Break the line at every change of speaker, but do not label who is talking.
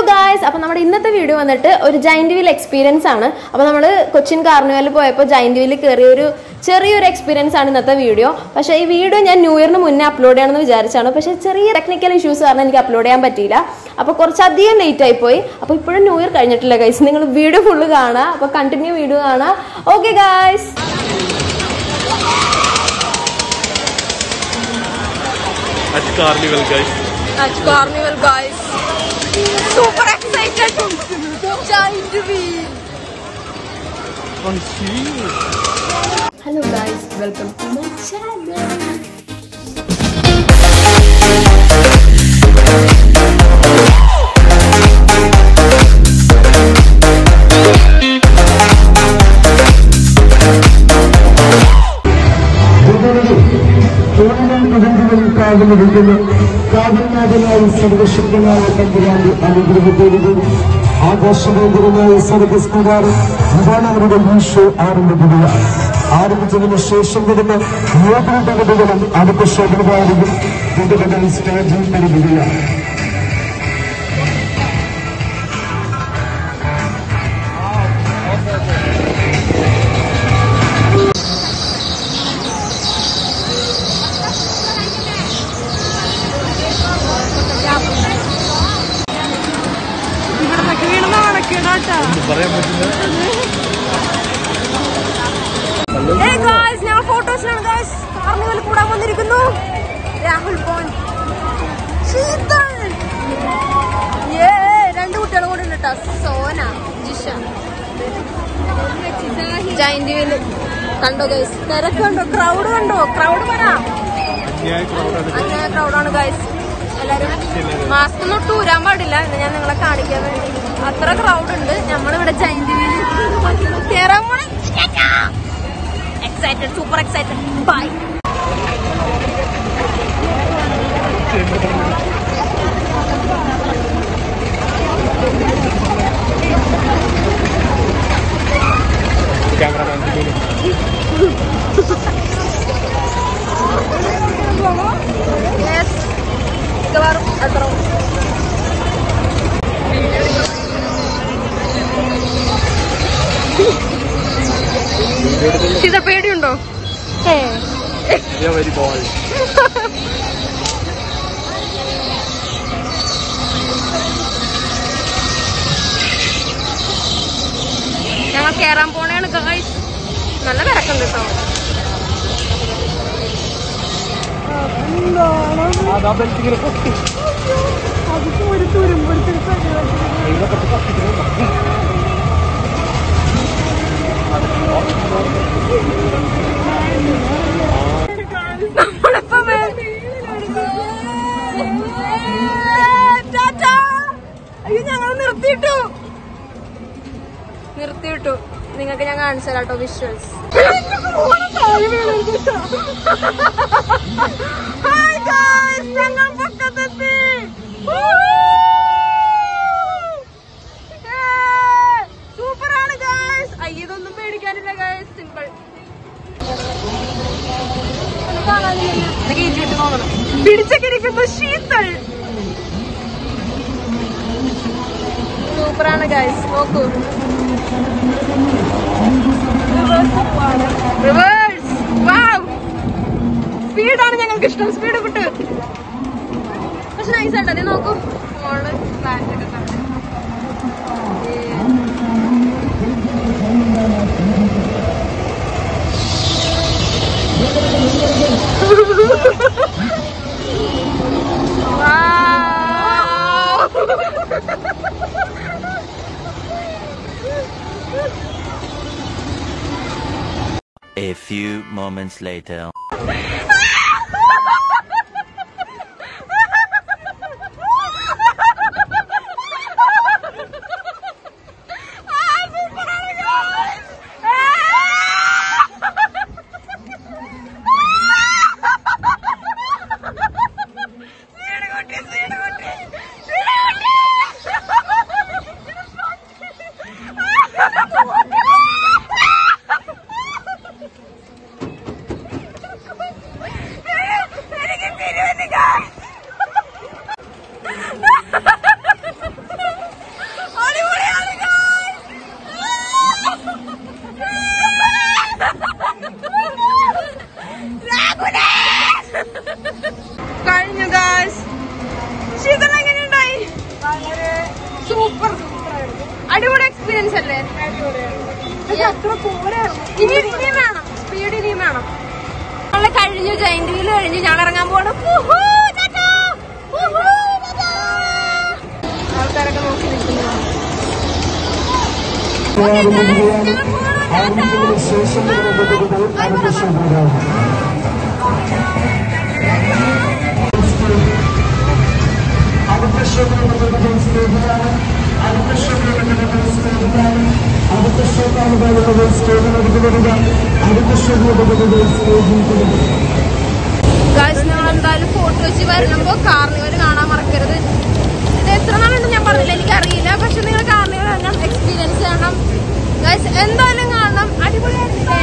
Guys അപ്പോൾ നമ്മുടെ ഇന്നത്തെ വീഡിയോ വന്നിട്ട് ഒരു ജൈൻറ്റ് വീൽ എക്സ്പീരിയൻസ് ആണ് അപ്പോൾ നമ്മൾ കൊച്ചിൻ കാർണിവലിൽ പോയപ്പോൾ ജൈൻറ്റ് വീലിൽ കയറിയ ഒരു ചെറിയൊരു എക്സ്പീരിയൻസ് ആണ് ഇന്നത്തെ വീഡിയോ പക്ഷേ ഈ വീഡിയോ ഞാൻ ന്യൂ ഇയറിന് മുന്നേ അപ്ലോഡ് ചെയ്യണമെന്ന് വിചാരിച്ചാണ് പക്ഷേ ചെറിയ ടെക്നിക്കൽ ഇഷ്യൂസ് കാരണം എനിക്ക് അപ്ലോഡ് ചെയ്യാൻ പറ്റിയില്ല അപ്പോൾ കുറച്ചധികം ലേറ്റ് ആയി പോയി അപ്പോൾ ഇപ്പോഴും ന്യൂ ഇയർ കഴിഞ്ഞിട്ടില്ല ഗൈസ് നിങ്ങൾ വീഡിയോ ഫുള്ള് കാണുക അപ്പോൾ കണ്ടിന്യൂ വീഡിയോ കാണുക okay guys
at Carnival, guys.
at Carnival, guys. Super excited! Giant wheel!
Hello guys welcome to my channel
ിരിക്കുന്നു കാവൽനാഥനായി സർവശക്തനായ തമ്പുരാന്റെ അനുഗ്രഹത്തോടുകൂടി ആകാശഭയങ്കരമായ സർഗസ്കുമാരൻ ഇതാണ് അവരുടെ ഈശോ ആരംഭിക്കുക ആരംഭിച്ചതിന് ശേഷം വരുന്ന ഏതൊരു തകടുകളും അടുത്ത ശോഭനകാരികൾ വികടകൾ സ്റ്റേജിൽ തരുകയാണ്
ഇവിടുന്നൊക്കെ വീണ് നാണക്കേടാട്ടാ
പറയാൻ പറ്റില്ല
Hey guys, ഞങ്ങൾ ഫോട്ടോസിനാണ് ഗായ്സ് കാർണിവൽ കൂടാൻ വന്നിരിക്കുന്നു രാഹുൽ പോൻ ശീതൾ Yeah, രണ്ട് കുട്ടികളും കൂടെ ഉണ്ട് കേട്ടോ സോന ജിഷ ജൈന്റ് വീല് കണ്ടോ ഗൈസ് തിരക്ക് കണ്ടോ ക്രൗഡ് കണ്ടോ ക്രൗഡ് പറ
അന്യായ crowd ആണ്.
അങ്ങനെ ക്രൗഡാണ് ഗൈസ് എല്ലാരും മാസ്ക് ഒന്നും ഇട്ട് ഊരാൻ പാടില്ല എന്ന് ഞാൻ നിങ്ങളെ കാണിക്കാൻ വേണ്ടി അത്ര ക്രൗഡ് ഉണ്ട് നമ്മളിവിടെ ജൈന്റ് വീല് കേറാൻ പോണേ excited super excited bye
Cameraman.
Yes മിക്കവാറും അത്ര ഇത് പേടിയുണ്ടോ
Yeah, very boy.
ഞങ്ങൾ കേറാൻ പോണേണ് ഗായ്സ് നല്ല തിരക്കുണ്ട് കേട്ടോ
അതാ ബെൽറ്റ് ഇങ്ങനെ പൊട്ടി
നമ്മളിപ്പോ വേ- ടാറ്റാ. അയ്യോ ഞങ്ങൾ നിർത്തിയിട്ടു നിർത്തിയിട്ടു നിങ്ങൾക്ക് ഞാൻ കാണിച്ചു തരാം കേട്ടോ വിഷ്വൽസ് ഹായ് ഗായ്സ് ഞങ്ങൾ പക്കത്തെത്തി സൂപ്പറാണ് ഗായ്സ് അയ്യ ഇതൊന്നും പേടിക്കാനില്ല ഗായ്സ് സിമ്പിൾ പിടിച്ചൊക്കെ ഇരിക്കുന്ന ശീതൾ സൂപ്പറാണ് ഗൈസ് നോക്കൂ റിവേഴ്സ് വാവ് സ്പീഡാണ് ഞങ്ങൾക്ക് ഇഷ്ടം സ്പീഡ് കിട്ട് പക്ഷെ നൈസ് ആട്ടോ നീ നോക്കൂ മോള് പ്ലാന്റ് ഒക്കെ കണ്ടു
A few moments later.
ആ സൂപ്പർ അടിപൊളി എക്സ്പീരിയൻസ് അല്ലേ ഇനി ഇനിയും വേണം സ്പീഡ് ഇനിയും വേണം ഞങ്ങള് കഴിഞ്ഞു ജയിന്റ് വീല് കഴിഞ്ഞു ഞങ്ങൾ ഇറങ്ങാൻ പോകണം ആൾക്കാരൊക്കെ നോക്കി നിൽക്കുന്നു
ആരംഭിക്കുന്നതിന് ശേഷം നടന്നത് അടുത്ത ശോഭയാണ് അടുത്ത ശോഭയാണ് സ്റ്റേജിലാണ് അടുത്ത ശോഭയാണ് സ്റ്റേജിലാണ് അടുത്ത ശോഭയാണ് സ്റ്റേജിൽ എടുക്കുന്നത് അടുത്ത ശോഭയാണ് സ്റ്റേജിൽ കൊടുക്കുന്നത്
ഗായ്സ് നിങ്ങൾ എന്തായാലും ഫോട്ടോ വെച്ച് വരുമ്പോ കാർണിവൽ കാണാൻ മറക്കരുത് ഇത് എത്ര നാളുണ്ട് ഞാൻ പറഞ്ഞില്ല എനിക്കറിയില്ല പക്ഷെ നിങ്ങൾ കാർണിവൽ കാണണം എക്സ്പീരിയൻസ് ചെയ്യണം ഗായ്സ് എന്തായാലും കാണണം അടിപൊളിയായിരുന്നില്ലേ